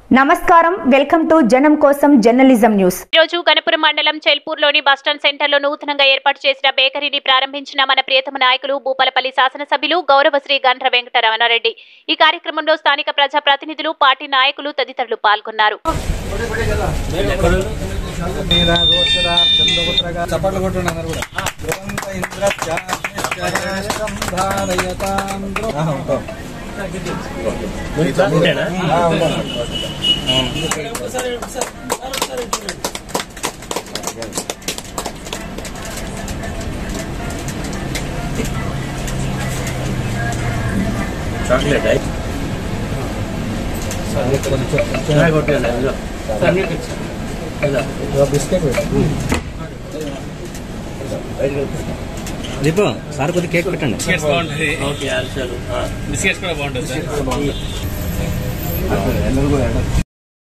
నమస్కారం welcome to జనం కోసం జర్నలిజం న్యూస్ ఈరోజు కనపురం మండలం చెల్పూర్లోని బస్టాండ్ సెంటర్లో నూతనంగా ఏర్పాటు చేసిన బేకరీని ప్రారంభించిన మన ప్రియతమ నాయకులు భూపాలపల్లి శాసనసభ్యులు గౌరవశ్రీ గండ్ర వెంకటరమణారెడ్డి ఈ కార్యక్రమంలో స్థానిక ప్రజా ప్రతినిధులు పార్టీ నాయకులు తదితరులు పాల్గొన్నారు చప్పట్లు కొట్టండి అందరు కూడా ధ్రువంత ఇంద్రశ్చాశ్చర్యశం ధారయతాం ధ్రువం. ఆహా, ఉంటాం. ఆ, ఉంటాం. చాక్లెట్ బిస్కెట్ పెట్టు. దీపో సార్ కొద్ది కేక్ పెట్టండి బిస్కెట్స్ బాగుంటుంది ఓకే అరిసెలు బిస్కెట్స్ కూడా బాగుంటుంది సార్ అందరూ కూడా